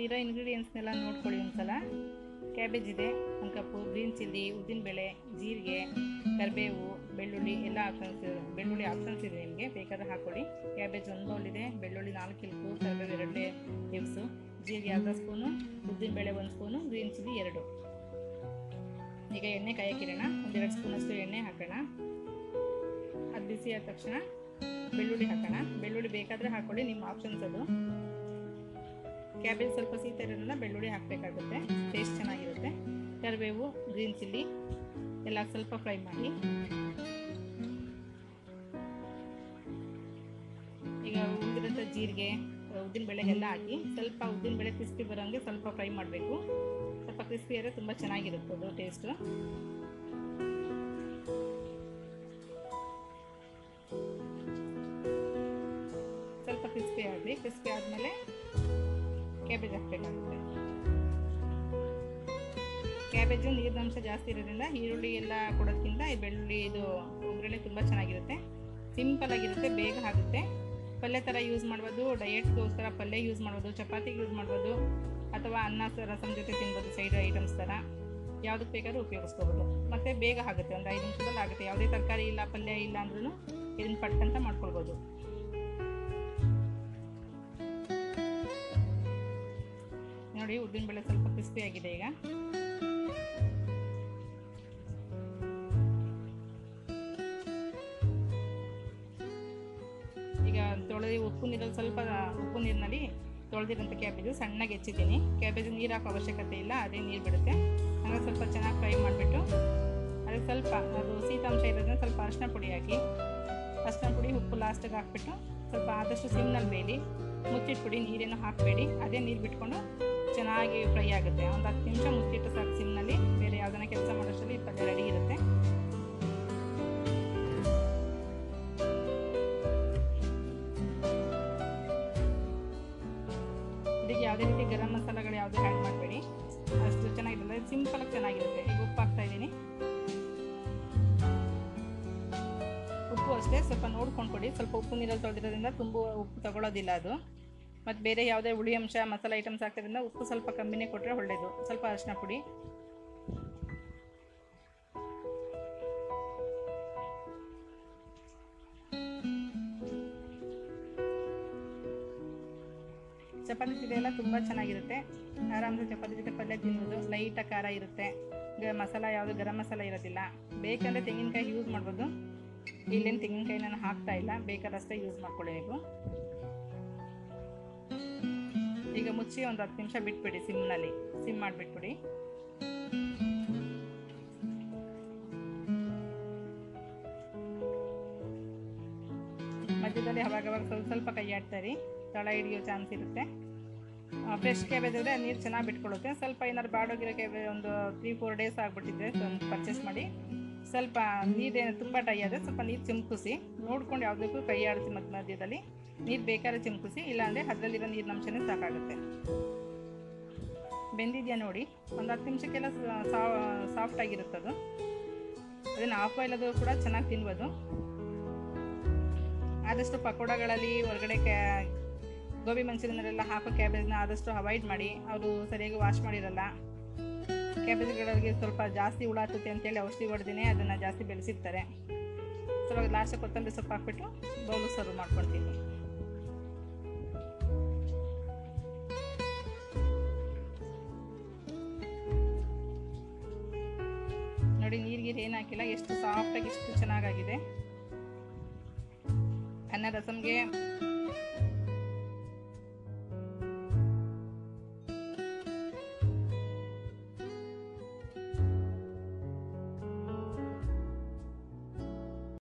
ಇದಿರೋ ಇಂಗ್ರೀಡಿಯೆಂಟ್ಸ್ನೆಲ್ಲ ನೋಡ್ಕೊಳ್ಳಿ ಒಂದ್ಸಲ ಕ್ಯಾಬೇಜ್ ಇದೆ ಒಂದು ಕಪ್ಪು ಗ್ರೀನ್ ಚಿಲ್ಲಿ ಉದ್ದಿನಬೇಳೆ ಜೀರಿಗೆ ಕರಿಬೇವು ಬೆಳ್ಳುಳ್ಳಿ ಎಲ್ಲ ಆಪ್ಷನ್ಸ್ ಬೆಳ್ಳುಳ್ಳಿ ಆಪ್ಷನ್ಸ್ ಇದೆ ನಿಮಗೆ ಬೇಕಾದ್ರೆ ಹಾಕ್ಕೊಳ್ಳಿ ಕ್ಯಾಬೇಜ್ ಒಂದು ಬೌಲ್ ಇದೆ ಬೆಳ್ಳುಳ್ಳಿ ನಾಲ್ಕು ಇಲ್ಕು ಕರಿಬೇವು ಎರಡೇ ಲೀವ್ಸು ಜೀರಿಗೆ ಅರ್ಧ ಸ್ಪೂನು ಉದ್ದಿನಬೇಳೆ ಒಂದು ಸ್ಪೂನು ಗ್ರೀನ್ ಚಿಲ್ಲಿ ಎರಡು ಈಗ ಎಣ್ಣೆ ಕಾಯಕ್ಕಿರೋಣ ಒಂದೆರಡು ಸ್ಪೂನಷ್ಟು ಎಣ್ಣೆ ಹಾಕೋಣ ಅದು ಬಿಸಿ ಆದ ತಕ್ಷಣ ಬೆಳ್ಳುಳ್ಳಿ ಹಾಕೋಣ ಬೆಳ್ಳುಳ್ಳಿ ಬೇಕಾದರೆ ಹಾಕ್ಕೊಳ್ಳಿ ನಿಮ್ಮ ಆಪ್ಷನ್ಸ್ ಅದು ಕ್ಯಾಬೇಜ್ ಸ್ವಲ್ಪ ಸೀತ ಇರೋದ್ರಿಂದ ಬೆಳ್ಳುಳ್ಳಿ ಹಾಕಬೇಕಾಗುತ್ತೆ ಟೇಸ್ಟ್ ಚೆನ್ನಾಗಿರುತ್ತೆ ಕರಿಬೇವು ಗ್ರೀನ್ ಚಿಲ್ಲಿ ಎಲ್ಲ ಸ್ವಲ್ಪ ಫ್ರೈ ಮಾಡಿ ಈಗ ಉದ್ದಿರೋಂಥ ಜೀರಿಗೆ ಉದ್ದಿನಬೇಳೆ ಎಲ್ಲ ಹಾಕಿ ಸ್ವಲ್ಪ ಉದ್ದಿನಬೇಳೆ ಕ್ರಿಸ್ಪಿ ಬರೋಂಗೆ ಸ್ವಲ್ಪ ಫ್ರೈ ಮಾಡಬೇಕು ಸ್ವಲ್ಪ ಕ್ರಿಸ್ಪಿ ಆದರೆ ತುಂಬ ಚೆನ್ನಾಗಿರುತ್ತೆ ಅದು ಟೇಸ್ಟು ಸ್ವಲ್ಪ ಕ್ರಿಸ್ಪಿ ಆಗಲಿ ಕ್ರಿಸ್ಪಿ ಆದಮೇಲೆ ಕ್ಯಾಬೇಜ್ ಹಾಕಬೇಕಾಗುತ್ತೆ ಕ್ಯಾಬೇಜು ನೀರಿನಂಶ ಜಾಸ್ತಿ ಇರೋದ್ರಿಂದ ಈರುಳ್ಳಿ ಎಲ್ಲ ಕೊಡೋದ್ಕಿಂತ ಈ ಬೆಳ್ಳುಳ್ಳಿ ಇದು ಒಗ್ಗರಣೆ ತುಂಬ ಚೆನ್ನಾಗಿರುತ್ತೆ ಸಿಂಪಲ್ ಆಗಿರುತ್ತೆ ಬೇಗ ಆಗುತ್ತೆ ಪಲ್ಯ ಥರ ಯೂಸ್ ಮಾಡ್ಬೋದು ಡಯೆಟ್ಗೋಸ್ಕರ ಪಲ್ಯ ಯೂಸ್ ಮಾಡ್ಬೋದು ಚಪಾತಿಗೆ ಯೂಸ್ ಮಾಡ್ಬೋದು ಅಥವಾ ಅನ್ನ ಸ- ರಸಂ ಜೊತೆ ತಿನ್ಬೋದು ಸೈಡ್ ಐಟಮ್ಸ್ ಥರ ಯಾವುದಕ್ಕೆ ಬೇಕಾದ್ರೂ ಉಪಯೋಗಿಸ್ಕೋಬೋದು ಮತ್ತು ಬೇಗ ಆಗುತ್ತೆ ಒಂದು ಐದು ನಿಮಿಷದಲ್ಲಿ ಆಗುತ್ತೆ ಯಾವುದೇ ತರಕಾರಿ ಇಲ್ಲ ಪಲ್ಯ ಇಲ್ಲ ಅಂದ್ರೂ ಇದನ್ನು ಪಟ್ಟಂತ ಮಾಡ್ಕೊಳ್ಬೋದು ನೋಡಿ ಉದ್ದಿನಬೇಳೆ ಸ್ವಲ್ಪ ಕ್ರಿಸ್ಪಿ ಆಗಿದೆ ಈಗ ಈಗ ತೊಳೆದು ಉಪ್ಪು ನೀರಲ್ಲಿ ಸ್ವಲ್ಪ ಉಪ್ಪು ನೀರಿನಲ್ಲಿ ತೊಳೆದಿರೋಂಥ ಕ್ಯಾಬೇಜು ಸಣ್ಣಗೆ ಹೆಚ್ಚಿದ್ದೀನಿ ಕ್ಯಾಬೇಜ್ ನೀರು ಹಾಕೋ ಅವಶ್ಯಕತೆ ಇಲ್ಲ ಅದೇ ನೀರು ಬಿಡುತ್ತೆ ಹಂಗೆ ಸ್ವಲ್ಪ ಚೆನ್ನಾಗಿ ಫ್ರೈ ಮಾಡಿಬಿಟ್ಟು ಅದಕ್ಕೆ ಸ್ವಲ್ಪ ಅದು ಶೀತಾಂಶ ಇರೋದ್ರಿಂದ ಸ್ವಲ್ಪ ಅರಿಶಿನ ಪುಡಿ ಹಾಕಿ ಅರಿಶಿನ ಪುಡಿ ಉಪ್ಪು ಲಾಸ್ಟಿಗೆ ಹಾಕ್ಬಿಟ್ಟು ಸ್ವಲ್ಪ ಆದಷ್ಟು ಸಿಮ್ನಲ್ಲಿ ಬೇಲಿ ಮುಚ್ಚಿಟ್ಬಿಡಿ ನೀರೇನು ಹಾಕಬೇಡಿ ಅದೇ ನೀರು ಬಿಟ್ಕೊಂಡು ಚೆನ್ನಾಗಿ ಫ್ರೈ ಆಗುತ್ತೆ ಒಂದು ಹತ್ತು ನಿಮಿಷ ಮುಚ್ಚಿಟ್ಟು ಸಾಕು ಸಿಮ್ನಲ್ಲಿ ಬೇರೆ ಯಾವುದನ್ನ ಕೆಲಸ ಮಾಡೋಷ್ಟರಲ್ಲಿ ಈ ಪಲ್ಯ ರೆಡಿ ಇರುತ್ತೆ ಇದಕ್ಕೆ ಯಾವುದೇ ರೀತಿ ಗರಂ ಮಸಾಲೆಗಳು ಯಾವುದೇ ಆ್ಯಡ್ ಮಾಡಬೇಡಿ ಅಷ್ಟು ಚೆನ್ನಾಗಿರುತ್ತೆ ಸಿಂಪಲಾಗಿ ಚೆನ್ನಾಗಿರುತ್ತೆ ಈಗ ಉಪ್ಪು ಹಾಕ್ತಾ ಇದ್ದೀನಿ ಉಪ್ಪು ಅಷ್ಟೇ ಸ್ವಲ್ಪ ನೋಡ್ಕೊಂಡು ಕೊಡಿ ಸ್ವಲ್ಪ ಉಪ್ಪು ನೀರಲ್ಲಿ ತೊಳೆದಿರೋದ್ರಿಂದ ತುಂಬ ಉಪ್ಪು ತಗೊಳ್ಳೋದಿಲ್ಲ ಅದು ಮತ್ತು ಬೇರೆ ಯಾವುದೇ ಹುಳಿ ಅಂಶ ಮಸಾಲೆ ಐಟಮ್ಸ್ ಹಾಕೋದ್ರಿಂದ ಉಪ್ಪು ಸ್ವಲ್ಪ ಕಮ್ಮಿನೇ ಕೊಟ್ಟರೆ ಒಳ್ಳೆಯದು ಸ್ವಲ್ಪ ಅರಿಶಿನ ಪುಡಿ ಚಪಾತಿ ಜೊತೆ ಎಲ್ಲ ತುಂಬ ಚೆನ್ನಾಗಿರುತ್ತೆ ಆರಾಮ್ಸೆ ಚಪಾತಿ ಜೊತೆ ಪಲ್ಯ ತಿನ್ನೋದು ಲೈಟಾಗಿ ಖಾರ ಇರುತ್ತೆ ಗ ಮಸಾಲ ಯಾವುದು ಗರಂ ಮಸಾಲ ಇರೋದಿಲ್ಲ ಬೇಕಂದರೆ ತೆಂಗಿನಕಾಯಿ ಯೂಸ್ ಮಾಡ್ಬೋದು ಇಲ್ಲೇನು ತೆಂಗಿನಕಾಯಿ ನಾನು ಹಾಕ್ತಾ ಇಲ್ಲ ಬೇಕಾದಷ್ಟೇ ಯೂಸ್ ಮಾಡ್ಕೊಳ್ಳಿ ನೀವು ಈಗ ಮುಚ್ಚಿ ಒಂದು ಹತ್ತು ನಿಮಿಷ ಬಿಟ್ಬಿಡಿ ಸಿಮ್ನಲ್ಲಿ ಸಿಮ್ ಮಾಡಿಬಿಟ್ಬಿಡಿ ಮಧ್ಯದಲ್ಲಿ ಅವಾಗವಾಗ ಸ್ವಲ್ಪ ಸ್ವಲ್ಪ ಕೈ ಆಡ್ತಾರೆ ತಳ ಹಿಡಿಯೋ ಚಾನ್ಸ್ ಇರುತ್ತೆ ಫ್ರೆಶ್ ಕ್ಯಾಬೇಜ್ ಆದರೆ ನೀರು ಚೆನ್ನಾಗಿ ಬಿಟ್ಕೊಳ್ಳುತ್ತೆ ಸ್ವಲ್ಪ ಏನಾದ್ರು ಬಾಡೋಗಿರೋ ಕ್ಯಾಬೇಜ್ ಒಂದು ತ್ರೀ ಫೋರ್ ಡೇಸ್ ಆಗಿಬಿಟ್ಟಿದ್ರೆ ಒಂದು ಪರ್ಚೇಸ್ ಮಾಡಿ ಸ್ವಲ್ಪ ನೀರೇನು ತುಂಬ ಡ್ರೈ ಆದರೆ ಸ್ವಲ್ಪ ನೀರು ಚಿಮ್ಕಿಸಿ ನೋಡ್ಕೊಂಡು ಯಾವುದಕ್ಕೂ ಕೈ ಆಡಿಸಿ ಮಧ್ಯ ಮಧ್ಯದಲ್ಲಿ ನೀರು ಬೇಕಾದ್ರೆ ಚಿಮ್ಕಿಸಿ ಇಲ್ಲಾಂದರೆ ಅದರಲ್ಲಿರೋ ನೀರಿನ ಅಂಶನೇ ಸಾಕಾಗುತ್ತೆ ಬೆಂದಿದೆಯಾ ನೋಡಿ ಒಂದು ಹತ್ತು ನಿಮಿಷಕ್ಕೆಲ್ಲ ಸಾಫ್ಟ್ ಆಗಿರುತ್ತೆ ಅದು ಅದನ್ನು ಆಫ್ ಬಾಯ್ಲ್ ಅದು ಕೂಡ ಚೆನ್ನಾಗಿ ತಿನ್ಬೋದು ಆದಷ್ಟು ಪಕೋಡಗಳಲ್ಲಿ ಹೊರಗಡೆ ಕ್ಯಾ ಗೋಬಿ ಮಂಚೂರಿಯನ್ನೆಲ್ಲ ಹಾಕೋ ಕ್ಯಾಬೇಜ್ನ ಆದಷ್ಟು ಅವಾಯ್ಡ್ ಮಾಡಿ ಅವರು ಸರಿಯಾಗಿ ವಾಶ್ ಮಾಡಿರಲ್ಲ ಕ್ಯಾಬೇಜ್ಗಳಿಗೆ ಸ್ವಲ್ಪ ಜಾಸ್ತಿ ಹುಳ ಹತ್ತುತ್ತೆ ಅಂತೇಳಿ ಔಷಧಿ ಹೊಡೆದಿನೇ ಅದನ್ನು ಜಾಸ್ತಿ ಬೆಳೆಸಿರ್ತಾರೆ ಸ್ವಲ್ಪ ಲಾಸ್ಟ್ ಕೊತ್ತಂಬರಿ ಸೊಪ್ಪು ಹಾಕ್ಬಿಟ್ಟು ಬೌಲು ಸರ್ವ್ ಮಾಡ್ಕೊಳ್ತೀನಿ ನೋಡಿ ನೀರಿಗೆ ಏನು ಹಾಕಿಲ್ಲ ಎಷ್ಟು ಸಾಫ್ಟಾಗಿ ಎಷ್ಟು ಚೆನ್ನಾಗಾಗಿದೆ ಅನ್ನ ರಸಮ್ಗೆ